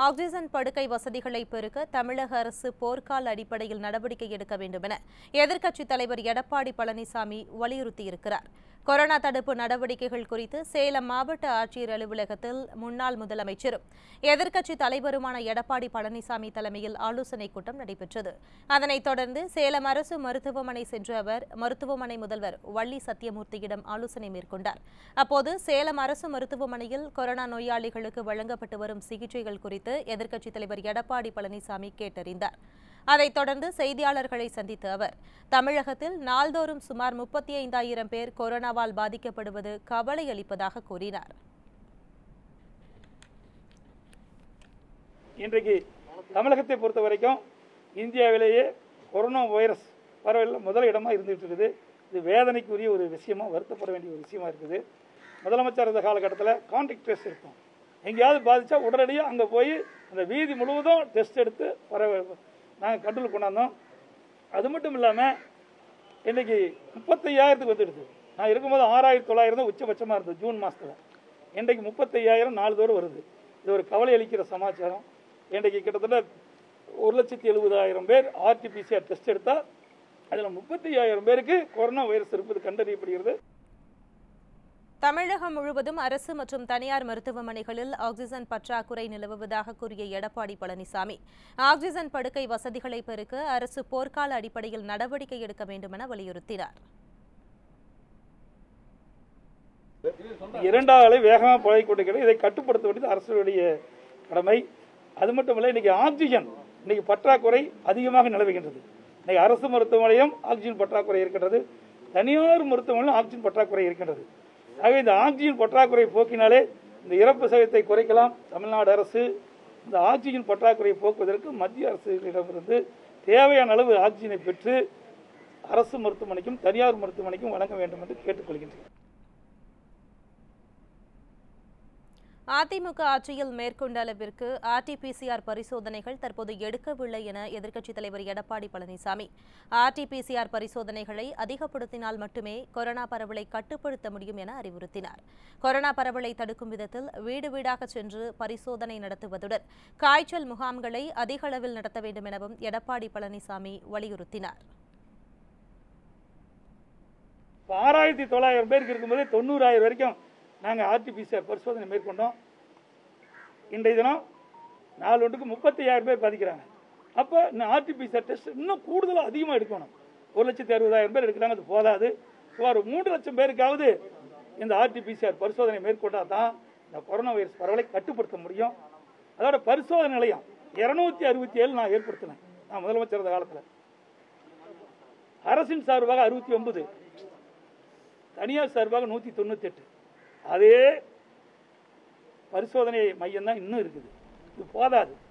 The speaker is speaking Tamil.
ஆக்சிஜன் படுக்கை வசதிகளை பெருக்க தமிழக அரசு போர்க்கால அடிப்படையில் நடவடிக்கை எடுக்க வேண்டும் என எதிர்க்கட்சித் தலைவர் எடப்பாடி பழனிசாமி வலியுறுத்தியிருக்கிறார் கொரோனா தடுப்பு நடவடிக்கைகள் குறித்து சேலம் மாவட்ட ஆட்சியர் அலுவலகத்தில் முன்னாள் முதலமைச்சரும் எதிர்க்கட்சித் தலைவருமான எடப்பாடி பழனிசாமி தலைமையில் ஆலோசனைக் கூட்டம் நடைபெற்றது அதனைத் தொடர்ந்து சேலம் அரசு மருத்துவமனை சென்ற அவர் மருத்துவமனை முதல்வர் வள்ளி சத்தியமூர்த்தியிடம் ஆலோசனை மேற்கொண்டார் அப்போது சேலம் அரசு மருத்துவமனையில் கொரோனா நோயாளிகளுக்கு வழங்கப்பட்டு வரும் சிகிச்சைகள் குறித்து எதிர்க்கட்சித் தலைவர் எடப்பாடி பழனிசாமி கேட்டறிந்தார் அதைத் தொடர்ந்து செய்தியாளர்களை சந்தித்த அவர் தமிழகத்தில் நாள்தோறும் சுமார் முப்பத்தி ஐந்தாயிரம் பேர் கொரோனாவால் பாதிக்கப்படுவது கவலை அளிப்பதாக கூறினார் இன்றைக்கு தமிழகத்தை பொறுத்த வரைக்கும் இந்தியாவிலேயே கொரோனா வைரஸ் பரவலில் முதல் இடமா இருந்துகிட்டு இருக்குது இது வேதனைக்குரிய ஒரு விஷயமா வருத்தப்பட வேண்டிய ஒரு விஷயமா இருக்குது முதலமைச்சர் இருந்த காலகட்டத்தில் கான்டாக்ட் டெஸ்ட் இருக்கும் எங்கேயாவது பாதிச்சா உடனடியாக அங்கே போய் அந்த வீதி முழுவதும் டெஸ்ட் எடுத்து வர நாங்கள் கண்ட்ரோல் கொண்டாந்தோம் அது மட்டும் இல்லாமல் இன்னைக்கு முப்பத்தையாயிரத்துக்கு வந்துடுது நான் இருக்கும்போது ஆறாயிரத்தி தொள்ளாயிரம் தான் உச்சபட்சமாக இருந்தது ஜூன் மாதத்தில் இன்றைக்கு முப்பத்தையாயிரம் நாலுதோறும் வருது இது ஒரு கவலை அளிக்கிற சமாச்சாரம் இன்றைக்கு கிட்டத்தட்ட ஒரு லட்சத்தி எழுபதாயிரம் பேர் ஆர்டிபிசிஆர் டெஸ்ட் எடுத்தால் அதில் முப்பத்தையாயிரம் பேருக்கு கொரோனா வைரஸ் இருப்பது கண்டறியப்படுகிறது தமிழகம் முழுவதும் அரசு மற்றும் தனியார் மருத்துவமனைகளில் ஆக்சிஜன் பற்றாக்குறை நிலவுவதாக கூறிய எடப்பாடி பழனிசாமி ஆக்சிஜன் படுக்கை வசதிகளை பெருக்க அரசு போர்க்கால அடிப்படையில் நடவடிக்கை எடுக்க வேண்டும் என வலியுறுத்தினார் இரண்டாவது அலை வேகமாக பழகி கொண்டிருக்கிறது இதை கட்டுப்படுத்த வேண்டியது அரசுடைய கடமை அது மட்டும் இல்லை இன்னைக்கு ஆக்சிஜன் இன்னைக்கு பற்றாக்குறை அதிகமாக நிலவுகின்றது இன்னைக்கு அரசு மருத்துவமனையும் ஆக்சிஜன் பற்றாக்குறை இருக்கின்றது தனியார் மருத்துவமனையிலும் ஆக்சிஜன் பற்றாக்குறை இருக்கின்றது ஆகவே இந்த ஆக்சிஜன் பற்றாக்குறை போக்கினாலே இந்த இறப்பு சதவீதத்தை குறைக்கலாம் தமிழ்நாடு அரசு இந்த ஆக்சிஜன் பற்றாக்குறையை போக்குவதற்கு மத்திய அரசிடமிருந்து தேவையான அளவு ஆக்சிஜனை பெற்று அரசு மருத்துவமனைக்கும் தனியார் மருத்துவமனைக்கும் வழங்க வேண்டும் என்று கேட்டுக்கொள்கின்றேன் அதிமுக ஆட்சியில் மேற்கொண்ட அளவிற்கு ஆர்டிபிசிஆர் பரிசோதனைகள் தற்போது எடுக்கவில்லை என எதிர்க்கட்சித் தலைவர் எடப்பாடி பழனிசாமி ஆர்டிபிசிஆர் பரிசோதனைகளை அதிகப்படுத்தினால் மட்டுமே கொரோனா பரவலை கட்டுப்படுத்த முடியும் என அறிவுறுத்தினார் கொரோனா பரவலை தடுக்கும் விதத்தில் வீடு வீடாக சென்று பரிசோதனை நடத்துவதுடன் காய்ச்சல் முகாம்களை அதிக அளவில் நடத்த வேண்டும் எனவும் எடப்பாடி பழனிசாமி வலியுறுத்தினார் இப்போ ஆறாயிரத்தி தொள்ளாயிரம் பேருக்கு இருக்கும்போதே தொண்ணூறாயிரம் வரைக்கும் நாங்கள் ஆர்டிபிசிஆர் பரிசோதனை மேற்கொண்டோம் இன்றைய தினம் நாலு ஒன்றுக்கு முப்பத்தையாயிரம் பேர் பாதிக்கிறாங்க அப்போ இந்த ஆர்டிபிசிஆர் டெஸ்ட் இன்னும் கூடுதலாக அதிகமாக எடுக்கணும் ஒரு லட்சத்தி அறுபதாயிரம் பேர் எடுக்கிறாங்க அது போதாது சுமார் மூன்று லட்சம் பேருக்காவது இந்த ஆர்டிபிசிஆர் பரிசோதனை மேற்கொண்டால் தான் இந்த கொரோனா வைரஸ் பரவலை கட்டுப்படுத்த முடியும் அதோட பரிசோதனை நிலையம் இருநூத்தி அறுபத்தி ஏழு நான் ஏற்படுத்தினேன் நான் முதலமைச்சர் இருந்த காலத்தில் அரசின் சார்பாக அறுபத்தி ஒன்பது தனியார் சார்பாக நூற்றி தொண்ணூற்றி எட்டு அதே பரிசோதனை மையம் தான் இன்னும் இருக்குது இது போதாது